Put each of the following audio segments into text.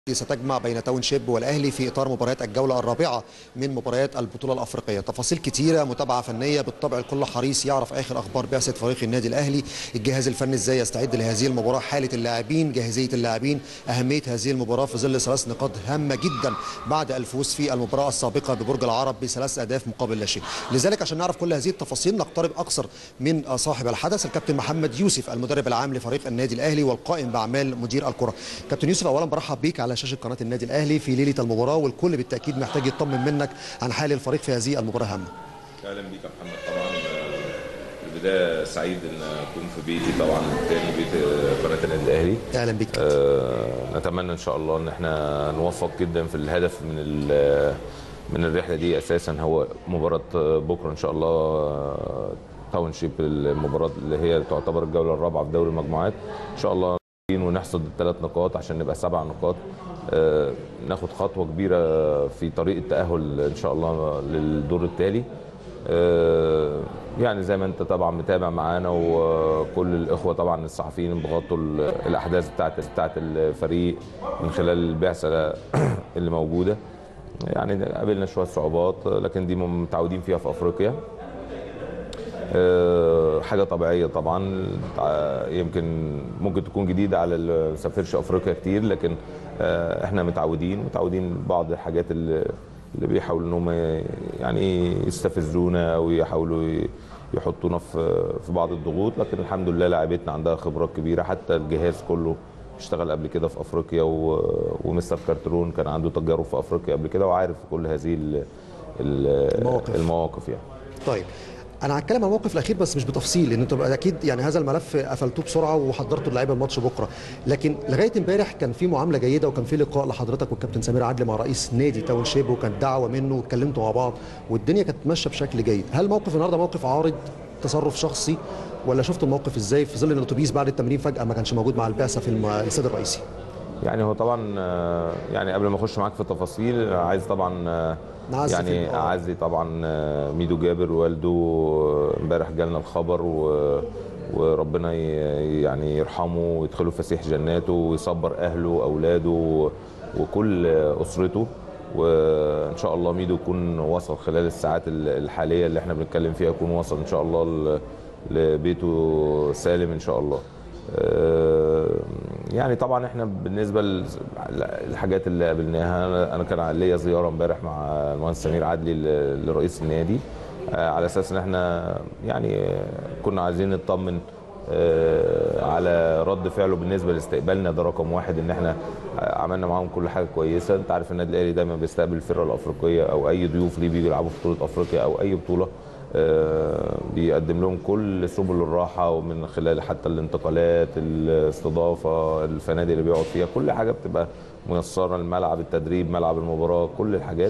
ستجمع بين تاون شيب والاهلي في اطار مباريات الجوله الرابعه من مباريات البطوله الافريقيه تفاصيل كتيره متابعه فنيه بالطبع الكل حريص يعرف اخر اخبار بعثه فريق النادي الاهلي الجهاز الفني ازاي يستعد لهذه المباراه حاله اللاعبين جاهزيه اللاعبين اهميه هذه المباراه في ظل ثلاث نقاط هامه جدا بعد الفوز في المباراه السابقه ببرج العرب بثلاث اهداف مقابل لا شيء لذلك عشان نعرف كل هذه التفاصيل نقترب اكثر من صاحب الحدث الكابتن محمد يوسف المدرب العام لفريق النادي الاهلي والقائم باعمال مدير الكره كابتن يوسف اولا برحب بيك على شاشه قناه النادي الاهلي في ليله المباراه والكل بالتاكيد محتاج يطمن منك عن حال الفريق في هذه المباراه الهامه اهلا بيك يا محمد طبعا في البدايه سعيد ان اكون في بيتي طبعا تاني بيت قناه النادي الاهلي اهلا بيك آه، نتمنى ان شاء الله ان احنا نوفق جدا في الهدف من ال- من الرحله دي اساسا هو مباراه بكره ان شاء الله آه، تاون شيب المباراه اللي هي تعتبر الجوله الرابعه في دوري المجموعات ان شاء الله ونحصد الثلاث نقاط عشان نبقى سبع نقاط آه، ناخد خطوه كبيره في طريق التاهل ان شاء الله للدور التالي آه، يعني زي ما انت طبعا متابع معانا وكل الاخوه طبعا الصحفيين بغطوا ال- الاحداث بتاعت بتاعت الفريق من خلال البعثه اللي موجوده يعني قابلنا شويه صعوبات لكن دي متعودين فيها في افريقيا آه، حاجه طبيعيه طبعا آه، يمكن ممكن تكون جديده على اللي ما سافرش افريقيا كتير لكن آه، احنا متعودين متعودين بعض الحاجات اللي اللي بيحاولوا ان هم يعني يستفزونا او يحاولوا ي- يحطونا في في بعض الضغوط لكن الحمد لله لاعيبتنا عندها خبرات كبيره حتى الجهاز كله اشتغل قبل كده في افريقيا و- ومستر كارترون كان عنده تجارب في افريقيا قبل كده وعارف كل هذه ال- ال- المواقف. المواقف يعني طيب انا هتكلم عن الموقف الاخير بس مش بتفصيل لان انتوا اكيد يعني هذا الملف قفلتوه بسرعه وحضرتوا اللعيبه الماتش بكره لكن لغايه امبارح كان في معامله جيده وكان في لقاء لحضرتك والكابتن سمير عدلي مع رئيس نادي تاون شيب وكانت دعوه منه واتكلمتوا مع بعض والدنيا كانت ماشيه بشكل جيد هل موقف النهارده موقف عارض تصرف شخصي ولا شفت الموقف ازاي في ظل ان الاتوبيس بعد التمرين فجاه ما كانش موجود مع البعثه في الم- الاستاد الرئيسي يعني هو طبعا آه، يعني قبل ما اخش معاك في التفاصيل عايز طبعا آه، نعزي في يعني ال- آه. اعزي طبعا آه، ميدو جابر والده آه، امبارح جالنا الخبر و وربنا ي- يعني يرحمه ويدخله فسيح جناته ويصبر اهله واولاده وكل اسرته وان شاء الله ميدو يكون وصل خلال الساعات ال- الحاليه اللي احنا بنتكلم فيها يكون وصل ان شاء الله ل- لبيته سالم ان شاء الله آه، يعني طبعا احنا بالنسبه للحاجات اللي قابلناها أنا- انا كان ليا زياره امبارح مع المهندس سمير عدلي ل- لرئيس النادي آه، على اساس ان احنا يعني كنا عايزين نطمن آه، على رد فعله بالنسبه لاستقبالنا ده رقم واحد ان احنا عملنا معاهم كل حاجه كويسه انت عارف النادي الاهلي دايما بيستقبل الفرقه الافريقيه او اي ضيوف ليه بيجوا يلعبوا في بطوله افريقيا او اي بطوله آه، بيقدم لهم كل سبل الراحه ومن خلال حتى الانتقالات الاستضافه الفنادق اللي بيقعد فيها كل حاجه بتبقى ميسره الملعب التدريب ملعب المباراه كل الحاجات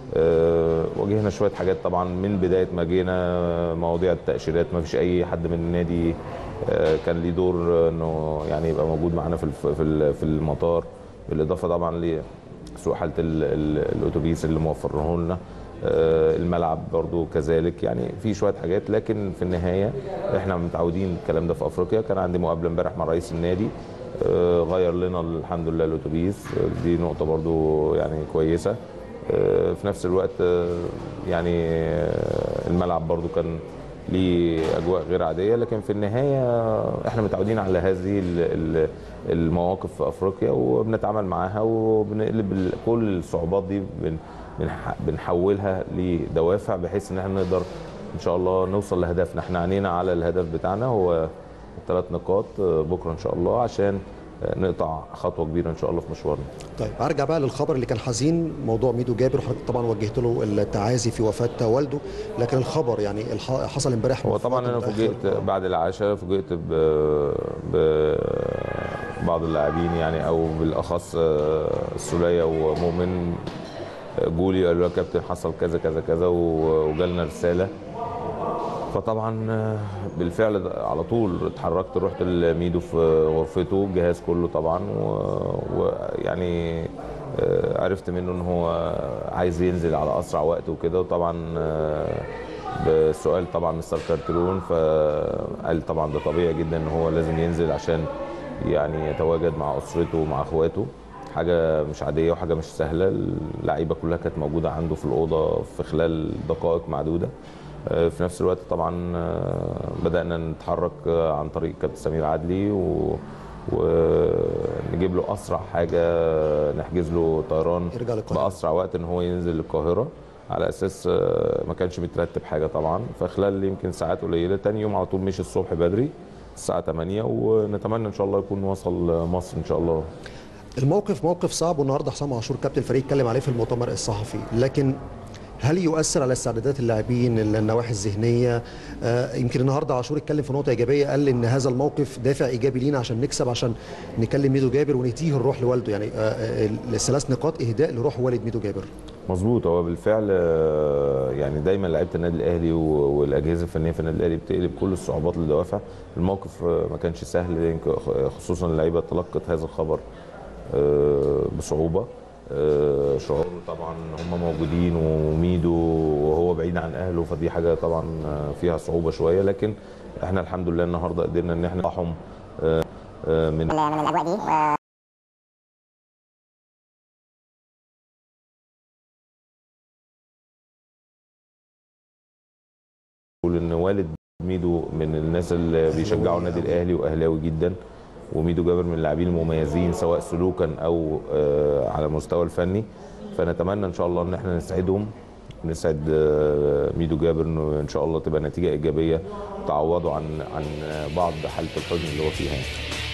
آه، واجهنا شويه حاجات طبعا من بدايه ما جينا آه، مواضيع التاشيرات ما فيش اي حد من النادي آه، كان ليه دور آه، انه يعني يبقى موجود معانا في الف- في ال- في المطار بالاضافه طبعا لسوء حاله ال- ال- الاتوبيس اللي موفره لنا آه، الملعب برضو كذلك يعني في شويه حاجات لكن في النهايه احنا متعودين الكلام ده في افريقيا كان عندي مقابله امبارح مع رئيس النادي آه، غير لنا الحمد لله الاتوبيس آه، دي نقطه برضو يعني كويسه آه، في نفس الوقت آه، يعني آه، الملعب برضو كان ليه اجواء غير عاديه لكن في النهايه احنا متعودين على هذه ال- ال- المواقف في افريقيا وبنتعامل معاها وبنقلب ال- كل الصعوبات دي بن- بنح- بنحولها لدوافع بحيث ان احنا نقدر ان شاء الله نوصل لهدفنا احنا عينينا على الهدف بتاعنا هو الثلاث نقاط آه، بكره ان شاء الله عشان آه، نقطع خطوه كبيره ان شاء الله في مشوارنا طيب هرجع بقى للخبر اللي كان حزين موضوع ميدو جابر وحضرتك طبعا وجهت له التعازي في وفاه والده لكن الخبر يعني الح- حصل امبارح هو طبعا انا متأخر. فوجئت بعد العشاء فوجئت ب ببعض اللاعبين يعني او بالاخص آه، السوليه ومؤمن آه، جولي قالوا له يا كابتن حصل كذا كذا كذا و- وجالنا رساله فطبعا آه، بالفعل ده على طول اتحركت رحت لميدو في غرفته الجهاز كله طبعا و- ويعني آه، عرفت منه ان هو عايز ينزل على اسرع وقت وكده وطبعا آه، بسؤال طبعا مستر كارترون فقال طبعا ده طبيعي جدا ان هو لازم ينزل عشان يعني يتواجد مع اسرته ومع اخواته حاجه مش عاديه وحاجه مش سهله اللعيبه كلها كانت موجوده عنده في الاوضه في خلال دقائق معدوده آه، في نفس الوقت طبعا آه، بدانا نتحرك آه، عن طريق كابتن سمير عدلي و ونجيب له اسرع حاجه نحجز له طيران يرجع للقاهرة. باسرع وقت ان هو ينزل القاهره على اساس آه، ما كانش مترتب حاجه طبعا فخلال يمكن ساعات قليله تاني يوم على طول مشي الصبح بدري الساعه 8 ونتمنى ان شاء الله يكون وصل مصر ان شاء الله الموقف موقف صعب والنهارده حسام عاشور كابتن الفريق اتكلم عليه في المؤتمر الصحفي لكن هل يؤثر على استعدادات اللاعبين النواحي الذهنيه آه يمكن النهارده عاشور اتكلم في نقطه ايجابيه قال ان هذا الموقف دافع ايجابي لينا عشان نكسب عشان نكلم ميدو جابر ونهديه الروح لوالده يعني آه آه الثلاث نقاط اهداء لروح والد ميدو جابر مظبوط هو بالفعل آه، يعني دايما لعيبه النادي الاهلي و- والاجهزه الفنيه في النادي الاهلي بتقلب كل الصعوبات للدوافع الموقف آه، ما كانش سهل يمكن خصوصا اللعيبه تلقت هذا الخبر آه، بصعوبه آه، شعور طبعا هم موجودين وميدو وهو بعيد عن اهله فدي حاجه طبعا آه، فيها صعوبه شويه لكن احنا الحمد لله النهارده قدرنا ان احنا نطلعهم آه، آه، من من الاجواء دي و- بقول ان والد ميدو من الناس اللي بيشجعوا النادي الاهلي واهلاوي جدا وميدو جابر من اللاعبين المميزين سواء سلوكا او آه، على المستوى الفني فنتمنى ان شاء الله ان احنا نسعدهم نسعد آه، ميدو جابر انه ان شاء الله تبقى نتيجه ايجابيه تعوضه عن عن بعض حاله الحزن اللي هو فيها يعني.